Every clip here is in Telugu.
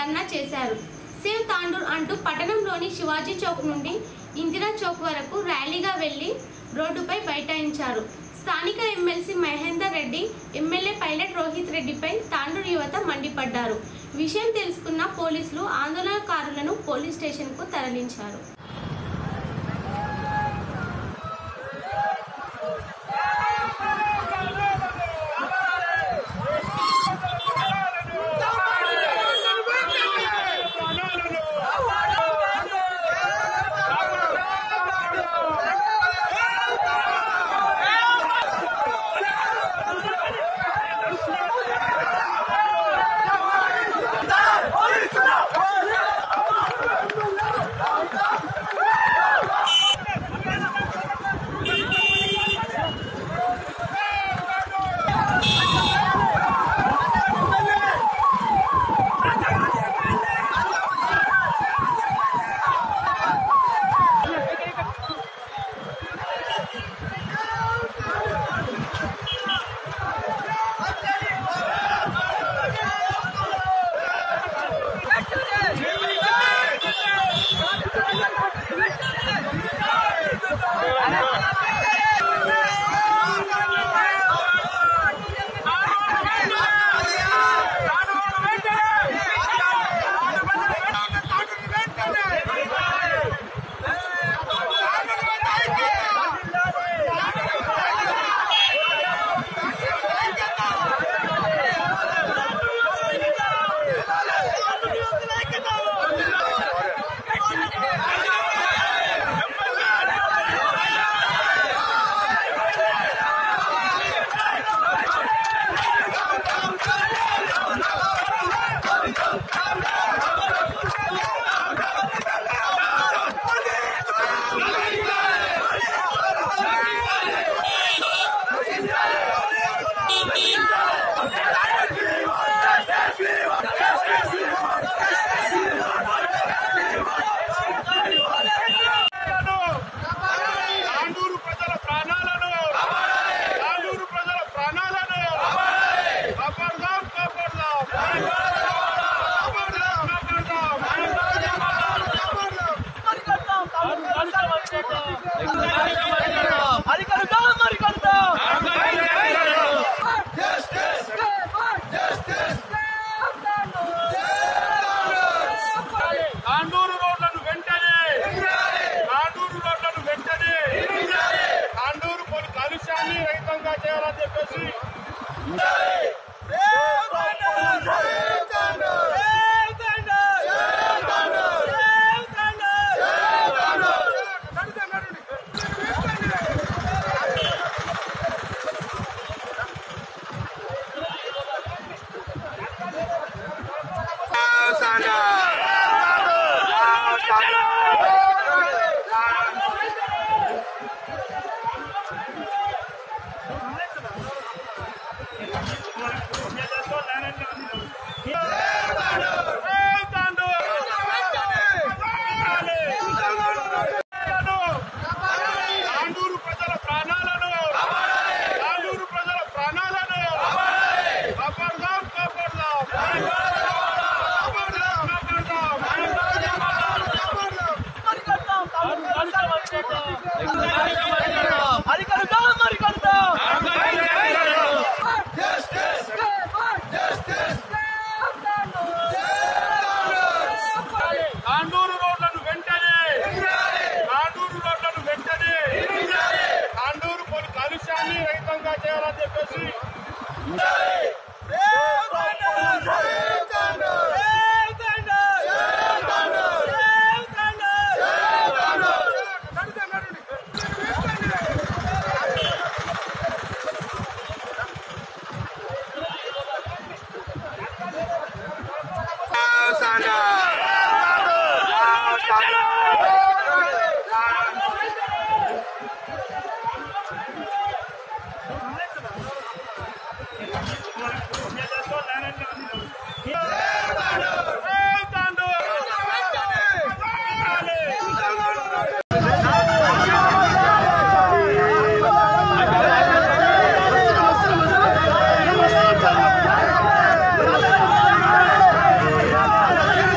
ధర్నా చేశారు సేవ్ తాండూర్ అంటూ పట్టణంలోని శివాజీ చౌక్ నుండి ఇందిరా చౌక్ వరకు ర్యాలీగా వెళ్లి రోడ్డుపై బైఠాయించారు స్థానిక MLC Mahender Reddy MLA Pilot Rohit రెడ్డిపై తాండూరు యువత మండిపడ్డారు విషయం తెలుసుకున్న పోలీసులు ఆందోళనకారులను పోలీస్ స్టేషన్కు తరలించారు తాండూరు ప్రజల ప్రాణాలను తాండూరు ప్రజల ప్రాణాలను కాపాడదాం కాపాడదాం కాపాడదాం కాపాడదాం తాండూరు రోడ్లను వెంటనే తాండూరు రోడ్లను వెంటనే తాండూరు కొన్ని కాలుష్యాన్ని రహితంగా చేయాలని చెప్పేసి తాండూరు ప్రజల ప్రాణాలను తాండూరు ప్రజల ప్రాణాలను కాపాడదాం కాపాడదాం కాపాడదాం తాండూరు రోడ్లను వెంటనే తాండూరు రోడ్లను వెంటనే తాండూరు కొన్ని కాలుష్యాన్ని రహితంగా చేయాలని చెప్పేసి తాండూరు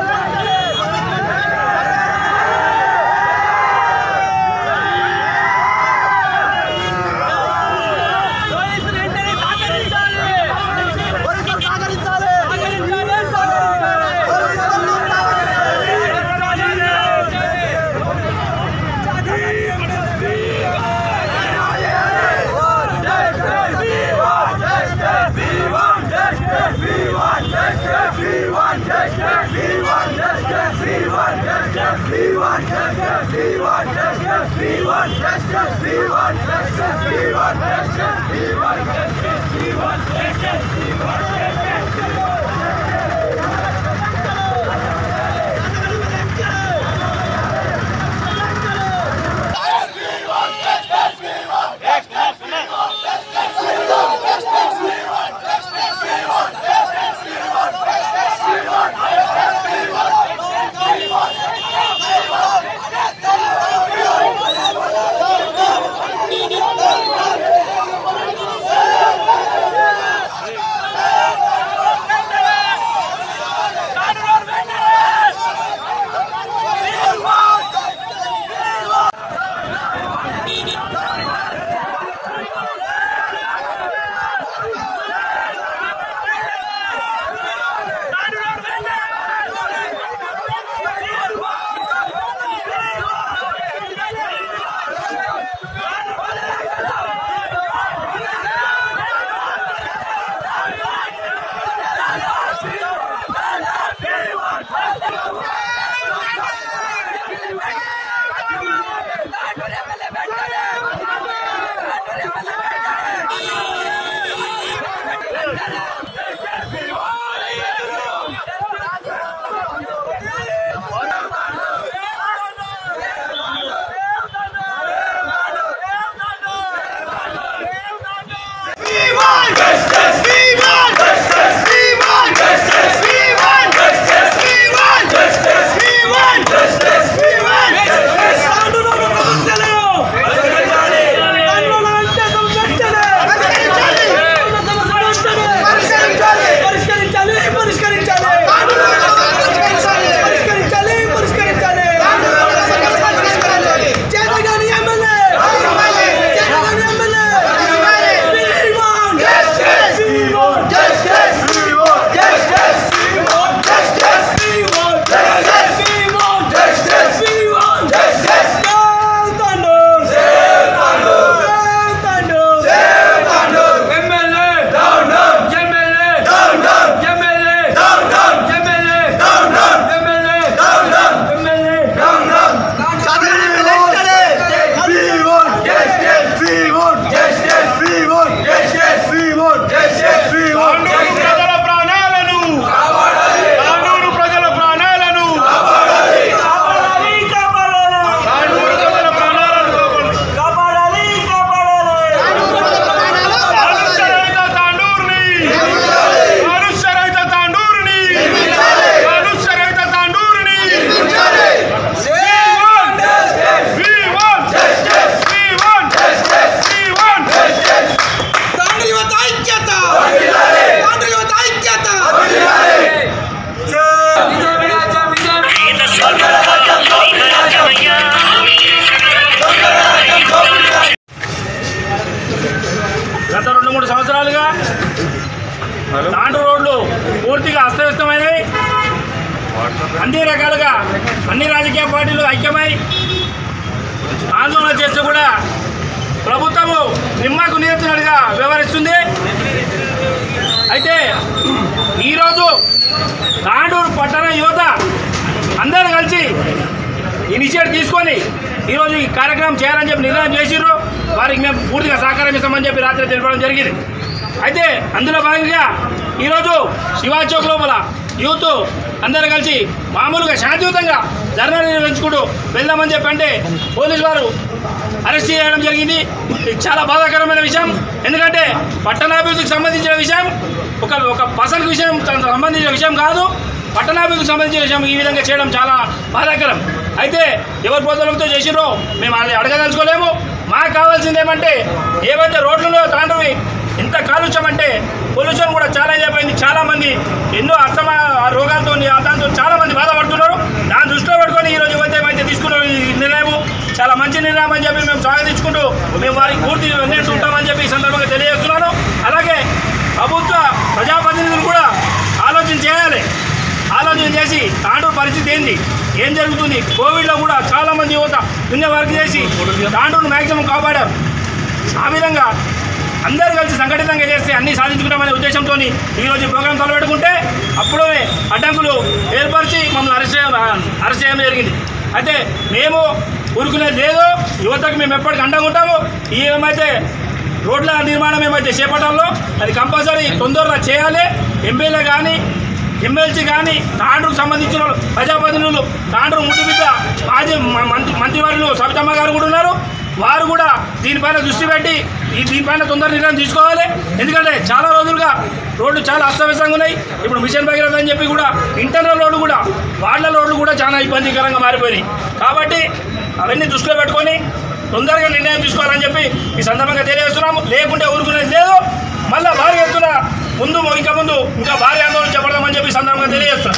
పరిష్కరించాలి పరిష్కరించాలి పరిష్కరించాలి పరిష్కరించాలి చేతగాని ఎమ్మెల్యే చేతగాని MLA We want justice. We want justice. We want justice. We want justice. We want justice. We want justice. We want justice. Save Tandoor. Save Tandoor. Save Tandoor. Save Tandoor. MLA down down. MLA down down. MLA down down. MLA down down. MLA down down. MLA down down. Tandur ప్రజల ప్రాణాలను తాండూరు ప్రజల ప్రాణాలను కాపాడాలి కాపాడాలి తాండూరు ప్రజల ప్రాణాలను కాపాడాలి కాపాడాలి కాలుష్య రహిత తాండూరుని కాలుష్య రహిత తాండూరుని కాలుష్య రహిత తాండూరుని We want justice. We want justice. We want justice. తాండ్రి యువత ఐక్యత తాండ్రి యువత ఐక్యత గత రెండు మూడు సంవత్సరాలుగా తాండ్రు రోడ్లు పూర్తిగా అస్తవ్యస్తమైనవి అన్ని రకాలుగా అన్ని రాజకీయ పార్టీలు ఐక్యమై ఆందోళన చేస్తూ కూడా ప్రభుత్వము నిమ్మకు నియంత్రణగా వ్యవహరిస్తుంది అయితే ఈరోజు తాండూరు పట్టణ యువత అందరూ కలిసి ఇనిషియేటివ్ తీసుకొని ఈరోజు ఈ కార్యక్రమం చేయాలని చెప్పి నిర్ణయం చేసిర్రు వారికి మేము పూర్తిగా సహకారం ఇస్తామని చెప్పి రాత్రి తెలపడం జరిగింది అయితే అందులో భాగంగా ఈరోజు శివా చౌక్ లోపల యూత్ అందరూ కలిసి మామూలుగా శాంతియుతంగా ధర్నా నిర్వహించుకుంటూ వెళ్దామని చెప్పి అంటే పోలీసు వారు అరెస్ట్ చేయడం జరిగింది ఇది చాలా బాధాకరమైన విషయం ఎందుకంటే పట్టణాభివృద్ధికి సంబంధించిన విషయం ఒక ఒక పర్సన్కి విషయం సంబంధించిన విషయం కాదు పట్టణాభివృద్ధికి సంబంధించిన విషయం ఈ విధంగా చేయడం చాలా బాధాకరం అయితే ఎవరి ప్రోత్సాహంతో చేసిరో మేము అది అడగదలుచుకోలేము మాకు కావాల్సింది ఏమంటే ఏవైతే రోడ్లలో తాండ్రవి ఎంత కాలుష్యం అంటే పొల్యూషన్ కూడా చాలా అయిపోయింది చాలా మంది ఎన్నో అస్తమా రోగాలతో దాంతో చాలా మంది బాధపడుతున్నారు దాన్ని దృష్టిలో పెట్టుకొని ఈరోజు ఏవైతే ఏమైతే తీసుకున్నారో ఈ నిర్ణయం చాలా మంచి నిర్ణయం అని చెప్పి మేము స్వాగతించుకుంటూ మేము వారికి పూర్తి నిర్ణయం ఉంటామని చెప్పి ఈ సందర్భంగా తెలియజేస్తున్నాను అలాగే ప్రభుత్వ ప్రజాప్రతినిధులు కూడా ఆలోచన చేయాలి ఆలోచన చేసి తాండూరు పరిస్థితి ఏంది ఏం జరుగుతుంది కోవిడ్లో కూడా చాలా మంది యువత దున్య వర్క్ చేసి తాండూరును మ్యాక్సిమం కాపాడారు ఆ విధంగా అందరూ కలిసి సంఘటితంగా చేస్తే అన్ని సాధించుకుంటామనే ఉద్దేశంతో ఈరోజు ప్రోగ్రాం తలపెట్టుకుంటే అప్పుడే అడ్డంకులు ఏర్పరిచి మమ్మల్ని అరెస్ట్ చేయడం అరెస్ట్ చేయడం జరిగింది అయితే మేము ఊరుకునేది లేదు యువతకు మేము ఎప్పటికీ అండగా ఉంటాము ఈ ఏమైతే రోడ్ల నిర్మాణం ఏమైతే చేపట్టాలో అది కంపల్సరీ తొందరగా చేయాలి ఎమ్మెల్యే కానీ ఎమ్మెల్సీ కానీ తాండ్రుకు సంబంధించిన వాళ్ళు, ప్రజాప్రతినిధులు తాండ్రు ముందు బిడ్డ మాజీ మ- మంత్రి మంత్రివర్యులు సవితమ్మ గారు కూడా ఉన్నారు వారు కూడా దీనిపైన దృష్టి పెట్టి ఈ దీనిపైన తొందర నిర్ణయం తీసుకోవాలి ఎందుకంటే చాలా రోజులుగా రోడ్లు చాలా అస్తవ్యస్తంగా ఉన్నాయి ఇప్పుడు మిషన్ భగీరథ అని చెప్పి కూడా ఇంటర్నల్ రోడ్లు కూడా వాళ్ళ రోడ్లు కూడా చాలా ఇబ్బందికరంగా మారిపోయినాయి కాబట్టి అవన్నీ దృష్టిలో పెట్టుకొని తొందరగా నిర్ణయం తీసుకోవాలని చెప్పి ఈ సందర్భంగా తెలియజేస్తున్నాము లేకుంటే ఊరుకునేది లేదు మళ్ళీ భారీ ఎత్తున ముందు ఇంకా ముందు ఇంకా భారీ ఆందోళన చేపడదామని చెప్పి ఈ సందర్భంగా తెలియజేస్తున్నాం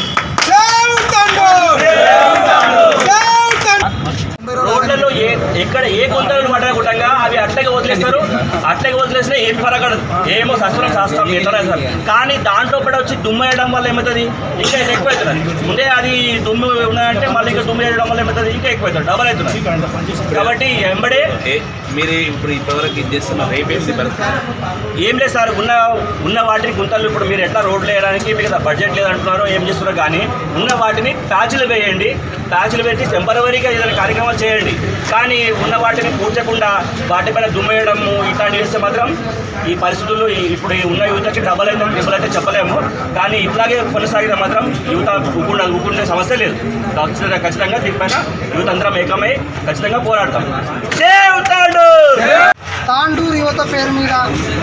రోడ్లలో ఏ ఎక్కడ ఏ గుంతలు పడకుండా అవి అట్లగే వదిలేస్తారు అట్లగే వదిలేసినా ఏం ఫరకడదు ఏమో సస్వరం శాస్త్రం ఎట్లా సార్ కానీ దాంట్లో కూడా వచ్చి దుమ్ము వేయడం వల్ల ఏమవుతుంది ఇంకా ఇది ఎక్కువ అవుతుంది ముందే అది దుమ్ము ఉన్నదంటే మళ్ళీ ఇంకా దుమ్ము వేయడం వల్ల ఏమవుతుంది ఇంకా ఎక్కువ అవుతుంది డబల్ అవుతుంది కాబట్టి ఎంబడే ఏ- మీరు ఇప్పుడు ఇప్పటివరకు ఇది చేస్తున్నారు రేపేసి ఏం లేదు సార్ ఉన్న ఉన్న వాటిని గుంతలు ఇప్పుడు మీరు ఎట్లా రోడ్లు వేయడానికి మీకు బడ్జెట్ లేదంటున్నారో ఏం చేస్తున్నారో కానీ ఉన్న వాటిని ప్యాచ్లు వేయండి ప్యాచ్లు పెట్టి టెంపరవరీగా ఏదైనా కార్యక్రమాలు చేయండి కానీ ఉన్న వాటిని పూడ్చకుండా వాటిపైన దుమ్మేయడము ఇట్లాంటివి చేస్తే మాత్రం ఈ పరిస్థితుల్లో ఈ- ఇప్పుడు ఈ ఉన్న యువతకి డబల్ అయితే ట్రిపుల్ అయితే చెప్పలేము కానీ ఇట్లాగే కొనసాగితే మాత్రం యువత ఊకుండా ఊకుండే సమస్య లేదు ఖచ్చితంగా ఖచ్చితంగా దీనిపైన యువత అందరం ఏకమై ఖచ్చితంగా పోరాడతాం సేవ్ తాండూర్! తాండూరు యువత పేరు మీద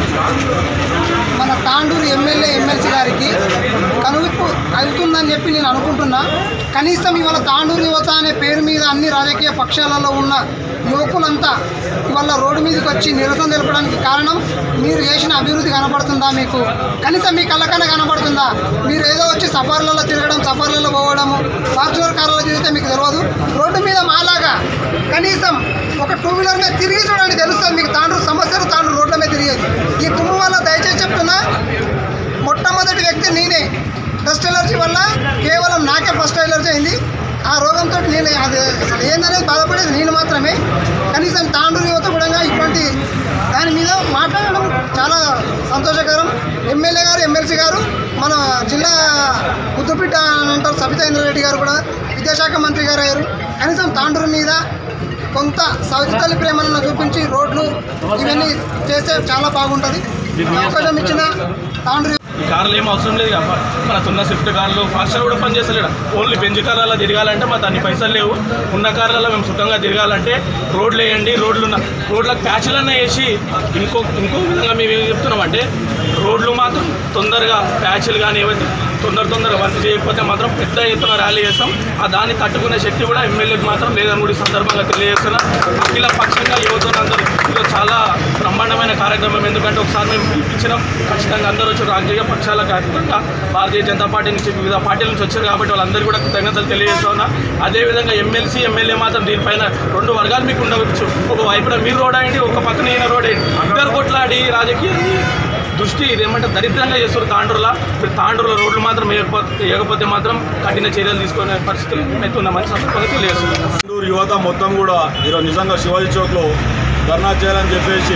మన తాండూరు ఎమ్మెల్యే ఎమ్మెల్సీ గారికి కనువిప్పు అవుతుందని చెప్పి నేను అనుకుంటున్నా కనీసం ఇవాళ తాండూరు యువత అనే పేరు మీద అన్ని రాజకీయ పక్షాలలో ఉన్న యువకులంతా ఇవాళ రోడ్డు మీదకి వచ్చి నిరసన తెలపడానికి కారణం మీరు చేసిన అభివృద్ధి కనబడుతుందా మీకు కనీసం మీ కళ్ళకన్నా కనబడుతుందా మీరు ఏదో వచ్చి సఫర్లలో తిరగడం సఫర్లలో పోవడము ఫార్చునర్ కార్లలో తిరిగితే మీకు తెలియదు రోడ్డు మీద మాలాగా కనీసం ఒక టూ వీలర్ మీద తిరిగి చూడండి తెలుస్తుంది మీకు తాండ్రు సమస్యలు తాండ్రు రోడ్ల మీద తిరిగేది ఈ తుమ్ము వల్ల దయచేసి చెప్తున్నా మొట్టమొదటి వ్యక్తి నేనే డస్ట్ ఎలర్జీ వల్ల కేవలం నాకే ఫస్ట్ ఎలర్జీ అయింది ఆ రోగంతో నేను అది అసలు ఏందనేది బాధపడేది నేను మాత్రమే కనీసం తాండూరు యువత కూడా ఇటువంటి దాని మీద మాట్లాడడం చాలా సంతోషకరం ఎమ్మెల్యే గారు ఎమ్మెల్సీ గారు మన జిల్లా ముద్దుబిడ్డ అని అంటారు సబితా రెడ్డి గారు కూడా విద్యాశాఖ మంత్రి గారు అయ్యారు కనీసం తాండూరు మీద కొంత సౌతి తల్లి ప్రేమలను చూపించి రోడ్లు ఇవన్నీ చేస్తే చాలా బాగుంటుంది అవకాశం ఇచ్చిన తాండ్రు ఈ కార్లు ఏం అవసరం లేదు కదా మన ఉన్న స్విఫ్ట్ కార్లు ఫాస్టర్ కూడా పని చేస్తలేడు ఓన్లీ బెంజ్ కార్లలో తిరగాలంటే మా దాన్ని పైసలు లేవు ఉన్న కార్లలో మేము సుఖంగా తిరగాలంటే రోడ్లు వేయండి రోడ్లు ఉన్న రోడ్లకు ప్యాచ్లన్నా వేసి ఇంకో ఇంకో విధంగా మేము ఏం చెప్తున్నామంటే రోడ్లు మాత్రం తొందరగా ప్యాచ్లు కానీ ఏవైతే తొందర తొందరగా వర్క్ చేయకపోతే మాత్రం పెద్ద ఎత్తున ర్యాలీ చేస్తాం ఆ దాన్ని తట్టుకునే శక్తి కూడా ఎమ్మెల్యేకి మాత్రం లేదని కూడా ఈ సందర్భంగా తెలియజేస్తున్నా అఖిల పక్షంగా యువతలందరూ ఇది చాలా బ్రహ్మాండమైన కార్యక్రమం ఎందుకంటే ఒకసారి మేము పిలిపించినాం ఖచ్చితంగా అందరూ వచ్చి రాజకీయ పక్షాలకు అతీతంగా భారతీయ జనతా పార్టీ నుంచి వివిధ పార్టీల నుంచి వచ్చారు కాబట్టి వాళ్ళందరూ కూడా కృతజ్ఞతలు తెలియజేస్తా ఉన్నా అదేవిధంగా ఎమ్మెల్సీ ఎమ్మెల్యే మాత్రం దీనిపైన రెండు వర్గాలు మీకు ఉండవచ్చు ఒక వైపున మీరు రోడ్ అయ్యండి ఒక పక్కన ఈయన రోడ్ అయ్యండి ఇద్దరు కొట్లాడి రాజకీయాన్ని దృష్టి ఇదేమంటే దరిద్రంగా చేస్తారు తాండ్రుల మీరు తాండ్రుల రోడ్లు మాత్రం వేయకపోతే వేయకపోతే మాత్రం కఠిన చర్యలు తీసుకునే పరిస్థితులు అయితే ఉన్నామని సందర్భంగా తెలియజేస్తున్నాం తాండూరు యువత మొత్తం కూడా ఈరోజు నిజంగా శివాజీ చౌక్లో ధర్నా చేయాలని చెప్పేసి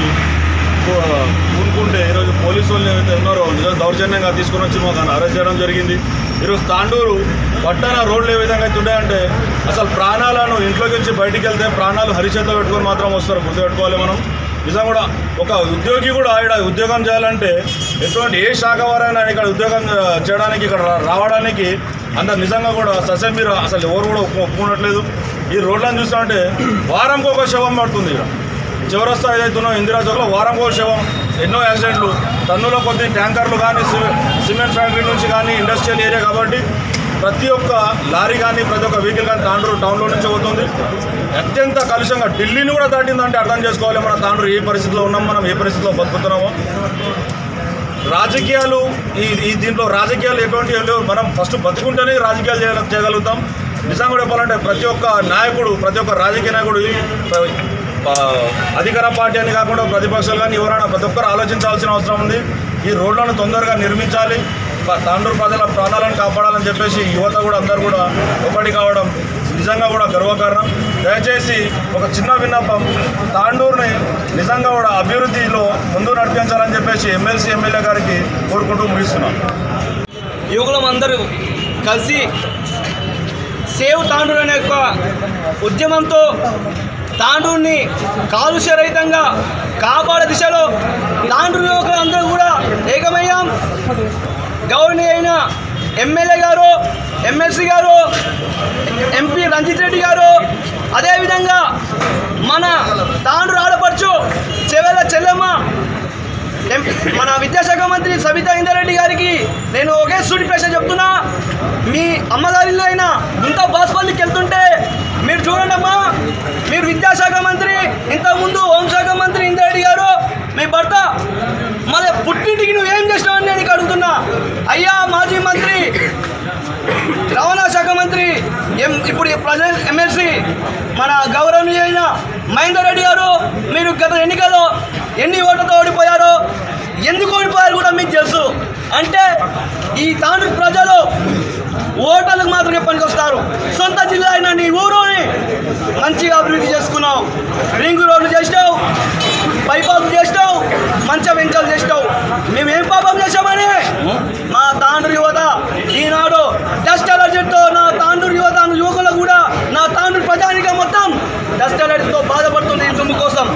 కూనుకుంటే ఈరోజు పోలీసు వాళ్ళు ఏవైతే ఉన్నారో నిజంగా దౌర్జన్యంగా తీసుకొని వచ్చి మాకు అరెస్ట్ చేయడం జరిగింది ఈరోజు తాండూరు పట్టణ రోడ్లు ఏ విధంగా అయితే ఉన్నాయంటే అసలు ప్రాణాలను ఇంట్లోకి నుంచి బయటికి వెళ్తే ప్రాణాలు హరిచేతిలో పెట్టుకొని మాత్రం వస్తారు గుర్తుపెట్టుకోవాలి మనం నిజంగా కూడా ఒక ఉద్యోగి కూడా ఇక్కడ ఉద్యోగం చేయాలంటే ఎటువంటి ఏ శాఖ వారైనా ఇక్కడ ఉద్యోగం ఆ, చేయడానికి ఇక్కడ రా- రావడానికి అంత నిజంగా కూడా సస్యం మీరు అసలు ఎవరు కూడా ఒప్పు- ఒప్పుకున్నట్లేదు ఈ రోడ్లను చూస్తుంటే వారంకి ఒక శవం పడుతుంది ఇక్కడ చివరస్తా ఏదైతే ఉన్నో ఇందిరా చౌక్లో వారంకి ఒక శవం ఎన్నో యాక్సిడెంట్లు టన్నులో కొద్ది ట్యాంకర్లు కానీ సిమె- సిమెంట్ ఫ్యాక్టరీ నుంచి కానీ ఇండస్ట్రియల్ ఏరియా కాబట్టి ప్రతి ఒక్క లారీ కానీ ప్రతి ఒక్క వెహికల్ కానీ తాండ్రు టౌన్లో నుంచి పోతుంది అత్యంత కలుషంగా ఢిల్లీని కూడా దాటిందంటే అర్థం చేసుకోవాలి మన తాండ్రు ఏ పరిస్థితిలో ఉన్నాం మనం ఏ పరిస్థితిలో బతుకుతున్నామో రాజకీయాలు ఈ ఈ దీంట్లో రాజకీయాలు ఎటువంటి లేవు మనం ఫస్ట్ బతుకుంటేనే రాజకీయాలు చేయ చేయగలుగుతాం నిజంగా కూడా చెప్పాలంటే ప్రతి ఒక్క నాయకుడు ప్రతి ఒక్క రాజకీయ నాయకుడు ప్ర- ఆ, అధికార పార్టీ అని కాకుండా ప్రతిపక్షాలు కానీ ఎవరైనా ప్రతి ఒక్కరు ఆలోచించాల్సిన అవసరం ఉంది ఈ రోడ్లను తొందరగా నిర్మించాలి ప- తాండూరు ప్రజల ప్రాణాలను కాపాడాలని చెప్పేసి యువత కూడా అందరూ కూడా ఒకటి కావడం నిజంగా కూడా గర్వకారణం దయచేసి ఒక చిన్న విన్నపం తాండూరుని నిజంగా కూడా అభివృద్ధిలో ముందు నడిపించాలని చెప్పేసి ఎమ్మెల్సీ ఎమ్మెల్యే గారికి కోరుకుంటూ ముగిస్తున్నాం యువకులం అందరూ కలిసి సేవ్ తాండూరు అనే ఒక ఉద్యమంతో తాండూరుని కాలుష్యరహితంగా కాపాడే దిశలో తాండూరు యువకులందరూ కూడా ఏకమయ్యాం గౌరవనీయ అయిన ఎమ్మెల్యే గారు ఎమ్మెల్సీ గారు ఎంపీ రంజిత్ రెడ్డి గారు అదేవిధంగా మన తాండ్రు ఆడపడుచు చెవెల చెల్లెమ్మ ఎం- మన విద్యాశాఖ మంత్రి సబితా ఇందరెడ్డి గారికి నేను ఒకే సూటి ప్రశ్న చెప్తున్నా మీ అమ్మగారిలో అయినా ఇంత బాస్పల్లికి వెళ్తుంటే మీరు చూడండి అమ్మా మీరు విద్యాశాఖ మంత్రి ఇంతకుముందు హోంశాఖ మంత్రి ఇందరెడ్డి గారు మీ భర్త మళ్ళీ పుట్టింటికి నువ్వేం చేసినావని నేను నీకు అడుగుతున్నా అయ్యా మాజీ మంత్రి రవాణా శాఖ మంత్రి ఎం ఇప్పుడు ప్రజెంట్ ఎమ్మెల్సీ మన గౌరవనీయమైన మహేందర్ రెడ్డి గారు మీరు గత ఎన్నికల్లో ఎన్ని ఓట్లతో ఓడిపోయారో ఎందుకు ఓడిపోయారు కూడా మీకు తెలుసు అంటే ఈ తాండ్రు ప్రజలు ఓటర్లకు మాత్రమే పనికొస్తారు సొంత జిల్లా అయిన నీ ఊరుని మంచిగా అభివృద్ధి చేసుకున్నావు రింగ్ రోడ్లు చేసినావు బైపాస్ చేసినావు మంచి వెంకలు చేసినావు మేము ఏం పాపం చేశామని మా తాండ్రు యువత ఈనాడు డస్ట్ అలర్జీతో నా తాండ్రు యువత యువకులు కూడా నా తాండ్రు ప్రజానిక మొత్తం డస్ట్ అలర్జీతో బాధపడుతుంది ఈ దుమ్ము కోసం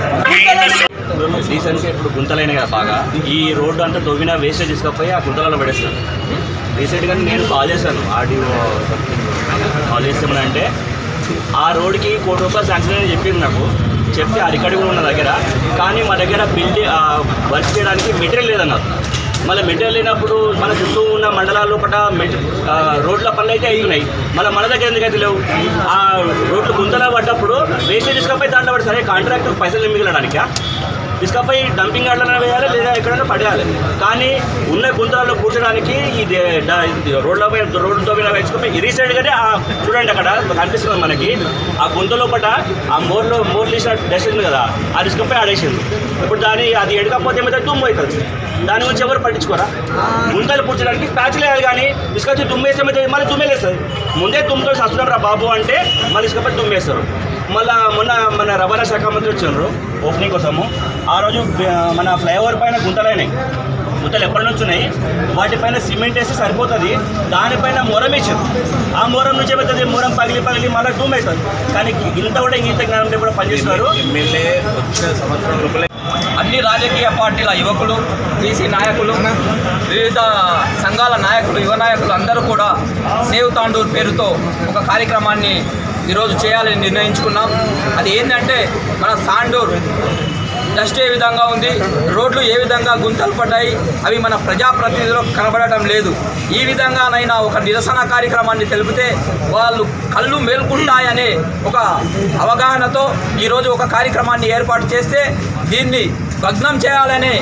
రీసెంట్గా ఇప్పుడు గుంతలైనాయి కదా బాగా ఈ రోడ్డు అంతా తవ్విన వేస్టేజ్ తీసుకపోయి ఆ గుంతలలో పడేస్తాను రీసెంట్గా నేను కాల్ చేశాను ఆర్డీఓ కాల్ చేస్తామని ఆ రోడ్డుకి కోటి రూపాయలు శాంక్షన్ అని చెప్పింది నాకు చెప్తే ఆ రికార్డు కూడా ఉన్న దగ్గర కానీ మా దగ్గర బిల్డింగ్ వర్క్ చేయడానికి మెటీరియల్ లేదన్నారు మళ్ళీ మెటీరియల్ లేనప్పుడు మన చుట్టూ ఉన్న మండలాల లోపల మెటీ ఆ, రోడ్ల పనులు అయితే అవుతున్నాయి మళ్ళీ మన దగ్గర ఎందుకైతే లేవు ఆ రోడ్లు గుంతలా పడ్డప్పుడు వేస్టేజ్ తీసుకపోయి దాంట్లో పడి సరే కాంట్రాక్టర్ పైసలు మిగలడానికా తీసుకపోయి డంపింగ్ యార్డ్లో వేయాలి లేదా ఎక్కడైనా పడేయాలి కానీ ఉన్న గుంతలలో కూర్చోడానికి ఇది డ- ఇది రోడ్లపై రోడ్లతో మీద వేసుకుపోయి రీసెంట్గానే ఆ చూడండి అక్కడ కనిపిస్తుంది మనకి ఆ గుంత లోపల ఆ మోర్లో మోర్ తీసిన డస్ట్ ఉంది కదా అది తీసుకపోయి ఆడేసింది ఇప్పుడు దాని అది ఎడకపోతే ఏమైతే దుమ్ము అవుతుంది దాని గురించి ఎవరు పట్టించుకోరా గుంతలు పూడ్చడానికి ప్యాచ్ లేదు కానీ తీసుకొచ్చి దుమ్మేస్తే ఏమైతే మళ్ళీ దుమ్మేలేస్తుంది ముందే దుమ్ముతో సస్తున్నాం రా బాబు అంటే మళ్ళీ తీసుకపోయి దుమ్మేస్తారు మళ్ళా మొన్న మన రవాణా శాఖ మంత్రి వచ్చిండ్రు ఓపెనింగ్ కోసము ఆ రోజు ఆ, మన ఫ్లైఓవర్ పైన గుంతలైనాయి గుంతలు ఎప్పటి నుంచి ఉన్నాయి వాటిపైన సిమెంట్ వేస్తే సరిపోతుంది దానిపైన మొరం వేసారు ఆ మొరం నుంచి ఏమవుతుంది మొరం పగిలి పగిలి మళ్ళీ డూమ్ అవుతుంది కానీ ఇంత కూడా ఇంగిత జ్ఞానం కూడా పనిచేస్తున్నారు ఎమ్మెల్యే వచ్చిన సంవత్సరం రూపాయలు అన్ని రాజకీయ పార్టీల యువకులు బీసీ నాయకులు వివిధ సంఘాల నాయకులు యువ నాయకులు అందరూ కూడా సేవ్ తాండూర్ పేరుతో ఒక కార్యక్రమాన్ని ఈరోజు చేయాలని నిర్ణయించుకున్నాం అది ఏంటంటే మన తాండూర్ డస్ట్ ఏ విధంగా ఉంది రోడ్లు ఏ విధంగా గుంతలు పడ్డాయి అవి మన ప్రజాప్రతినిధులకు కనబడటం లేదు ఈ విధంగానైనా ఒక నిరసన కార్యక్రమాన్ని తెలిపితే వాళ్ళు కళ్ళు మేల్కుంటాయనే ఒక అవగాహనతో ఈరోజు ఒక కార్యక్రమాన్ని ఏర్పాటు చేస్తే దీన్ని భగ్నం చేయాలనే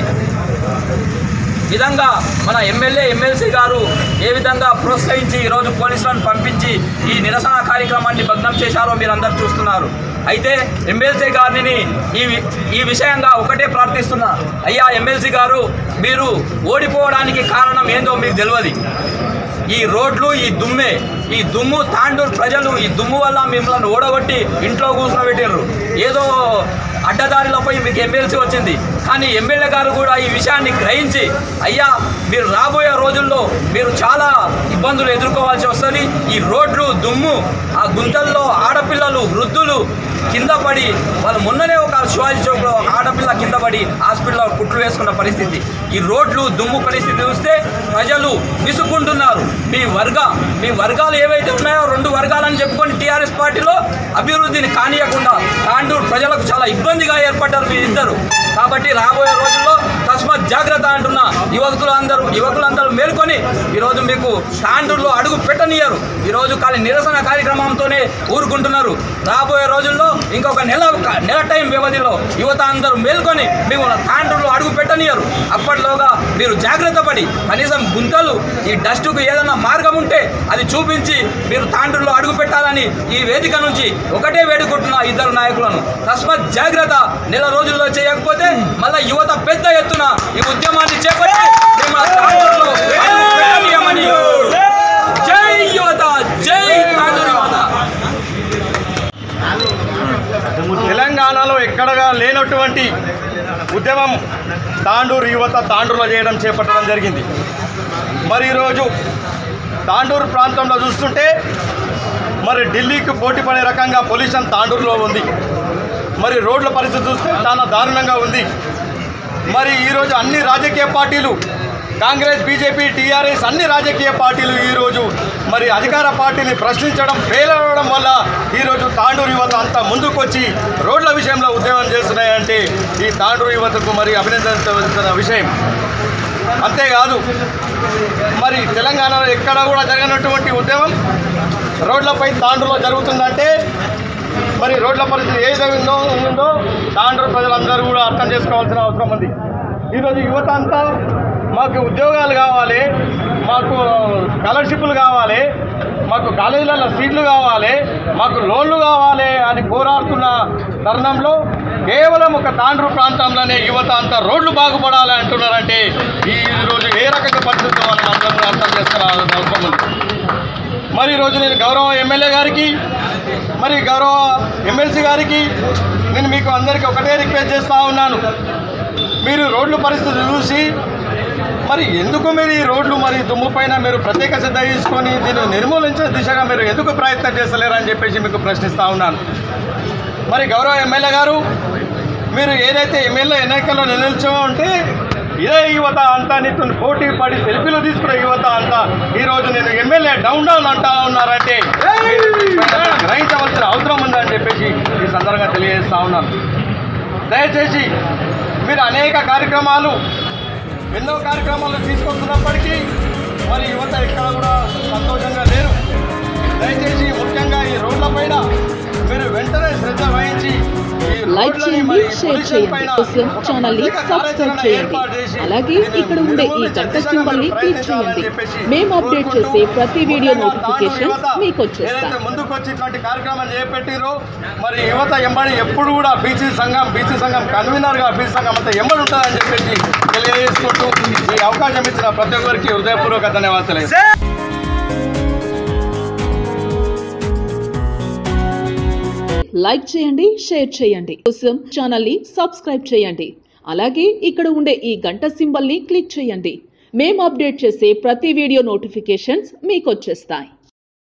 విధంగా మన ఎమ్మెల్యే ఎమ్మెల్సీ గారు ఏ విధంగా ప్రోత్సహించి ఈరోజు పోలీసులను పంపించి ఈ నిరసన కార్యక్రమాన్ని భగ్నం చేశారో మీరు అందరు చూస్తున్నారు అయితే ఎమ్మెల్సీ గారిని ఈ వి- ఈ విషయంగా ఒకటే ప్రార్థిస్తున్నా అయ్యా ఎమ్మెల్సీ గారు మీరు ఓడిపోవడానికి కారణం ఏందో మీకు తెలియదు ఈ రోడ్లు ఈ దుమ్మే ఈ దుమ్ము తాండూరు ప్రజలు ఈ దుమ్ము వల్ల మిమ్మల్ని ఓడగొట్టి ఇంట్లో కూర్చోబెట్టారు ఏదో అడ్డదారిలో పోయి మీకు ఎమ్మెల్సీ వచ్చింది కానీ ఎమ్మెల్యే గారు కూడా ఈ విషయాన్ని గ్రహించి అయ్యా మీరు రాబోయే రోజుల్లో మీరు చాలా ఇబ్బందులు ఎదుర్కోవాల్సి వస్తుంది ఈ రోడ్లు దుమ్ము ఆ గుంతల్లో ఆడపిల్లలు వృద్ధులు కింద పడి వాళ్ళు మొన్ననే ఒక శివాజీ చౌక్లో ఒక ఆడపిల్ల కింద పడి హాస్పిటల్లో కుట్లు వేసుకున్న పరిస్థితి ఈ రోడ్లు దుమ్ము పరిస్థితి చూస్తే ప్రజలు విసుక్కుంటున్నారు మీ వర్గ మీ వర్గాలు ఏవైతే ఉన్నాయో రెండు వర్గాలని చెప్పుకొని టీఆర్ఎస్ పార్టీలో అభివృద్ధిని కానియకుండా తాండూరు ప్రజలకు చాలా ఇబ్బందిగా ఏర్పడ్డారు మీ ఇద్దరు కాబట్టి రాబోయే రోజుల్లో తస్మత్ జాగ్రత్త అంటున్న యువకులు అందరూ యువకులందరూ మేల్కొని ఈరోజు మీకు తాండూరులో అడుగు పెట్టనియరు ఈరోజు ఖాళీ నిరసన కార్యక్రమంతోనే ఊరుకుంటున్నారు రాబోయే రోజుల్లో ఇంకొక నెల నెల టైం వ్యవధిలో యువత అందరూ మేల్కొని మేము తాండ్రులు అడుగు పెట్టనియరు అప్పట్లోగా మీరు జాగ్రత్త పడి కనీసం గుంతలు ఈ డస్ట్కు ఏదైనా మార్గం ఉంటే అది చూపించి మీరు తాండ్రులో అడుగు పెట్టాలని ఈ వేదిక నుంచి ఒకటే వేడుకుంటున్న ఇద్దరు నాయకులను తస్మత్ జాగ్రత్త నెల రోజుల్లో చేయకపోతే మళ్ళా యువత పెద్ద ఎత్తున ఈ ఉద్యమాన్ని చేపట్టి మిమ్మల్ని తాండ్రులో అడుగు పెట్టనీయమని జై యువత జై తాండూరు యువత తెలంగాణలో ఎక్కడగా లేనటువంటి ఉద్యమం తాండూరు యువత తాండూరులో చేయడం చేపట్టడం జరిగింది మరి ఈరోజు తాండూరు ప్రాంతంలో చూస్తుంటే మరి ఢిల్లీకి పోటీ పడే రకంగా పొల్యూషన్ తాండూరులో ఉంది మరి రోడ్ల పరిస్థితి చూస్తే చాలా దారుణంగా ఉంది మరి ఈరోజు అన్ని రాజకీయ పార్టీలు కాంగ్రెస్ బీజేపీ టీఆర్ఎస్ అన్ని రాజకీయ పార్టీలు ఈరోజు మరి అధికార పార్టీని ప్రశ్నించడం ఫెయిల్ అవ్వడం వల్ల ఈరోజు తాండూరు యువత అంతా ముందుకొచ్చి రోడ్ల విషయంలో ఉద్యమం చేస్తున్నాయంటే ఈ తాండూరు యువతకు మరి అభినందించవలసిన విషయం అంతేకాదు మరి తెలంగాణలో ఎక్కడ కూడా జరగనటువంటి ఉద్యమం రోడ్లపై తాండూరులో జరుగుతుందంటే మరి రోడ్ల పరిస్థితి ఏ విధంగా ఉందో తాండూరు ప్రజలందరూ కూడా అర్థం చేసుకోవాల్సిన అవసరం ఉంది ఈరోజు యువత అంతా మాకు ఉద్యోగాలు కావాలి మాకు స్కాలర్షిప్లు కావాలి మాకు కాలేజీలలో సీట్లు కావాలి మాకు లోన్లు కావాలి అని పోరాడుతున్న తరుణంలో కేవలం ఒక తాండ్రు ప్రాంతంలోనే యువత అంతా రోడ్లు బాగుపడాలి అంటున్నారంటే ఈ రోజు ఏ రకంగా పరిస్థితుల్లో మనం అందరం అర్థం చేసుకోవాల్సిన అవసరం ఉంది మరి ఈరోజు నేను గౌరవ ఎమ్మెల్యే గారికి మరి గౌరవ ఎమ్మెల్సీ గారికి నేను మీకు అందరికీ ఒకటే రిక్వెస్ట్ చేస్తూ ఉన్నాను మీరు రోడ్ల పరిస్థితి చూసి మరి ఎందుకు మీరు ఈ రోడ్లు మరి దుమ్ము పైన మీరు ప్రత్యేక శ్రద్ధ తీసుకొని దీన్ని నిర్మూలించే దిశగా మీరు ఎందుకు ప్రయత్నం చేస్తలేరని చెప్పేసి మీకు ప్రశ్నిస్తూ ఉన్నాను మరి గౌరవ ఎమ్మెల్యే గారు మీరు ఏదైతే ఎమ్మెల్యే ఎన్నికల్లో నిలిచామో ఉంటే ఇదే యువత అంతా నీతో పోటీ పడి సెల్ఫీలు తీసుకునే యువత అంతా ఈరోజు నేను ఎమ్మెల్యే డౌన్ డౌన్ అంటా ఉన్నారంటే మీరు గ్రహించవలసిన అవసరం ఉందని చెప్పేసి ఈ సందర్భంగా తెలియజేస్తా ఉన్నాను దయచేసి మీరు అనేక కార్యక్రమాలు ఎన్నో కార్యక్రమాలు తీసుకొస్తున్నప్పటికీ మరి యువత ఎక్కడ కూడా సంతోషంగా లేరు దయచేసి ముఖ్యంగా ఈ రోడ్ల పైన మీరు వెంటనే శ్రద్ధ వహించి ఈ లైక్ రోడ్లని చేయండి మరి షేర్ పొల్యూషన్ చేయండి పైన కోసం ఒక ఛానల్ ని ప్రత్యేక సబ్స్క్రైబ్ కార్యాచరణ చేయండి ఏర్పాటు చేసి అలాగే దీన్ని ఇక్కడ ఉండే ఈ నిర్మూలించే గంట దిశగా సింబల్ ని మీరు క్లిక్ ప్రయత్నించాలని చేయండి చెప్పేసి మేము అప్డేట్ కోరుకుంటూ చేసే ప్రతి వీడియో ముఖ్యంగా తాండూరు నోటిఫికేషన్స్ యువత మీకు వచ్చేస్తాయి ఏదైతే ముందుకు వచ్చి ఇట్లాంటి కార్యక్రమం చేపట్టిరో మరి యువత ఎంబడి ఎప్పుడు కూడా బీసీ సంఘం బీసీ సంఘం కన్వీనర్గా బీసీ సంఘం అంతా ఎంబడి ఉంటుందని చెప్పేసి తెలియజేసుకుంటూ ఈ అవకాశం ఇచ్చిన ప్రతి ఒక్కరికి హృదయపూర్వక ధన్యవాదాలు లైక్ చేయండి షేర్ చేయండి కోసం ఛానల్ ని సబ్స్క్రైబ్ చేయండి అలాగే ఇక్కడ ఉండే ఈ గంట సింబల్ ని క్లిక్ చేయండి మేము అప్డేట్ చేసే ప్రతి వీడియో నోటిఫికేషన్స్ మీకు వచ్చేస్తాయి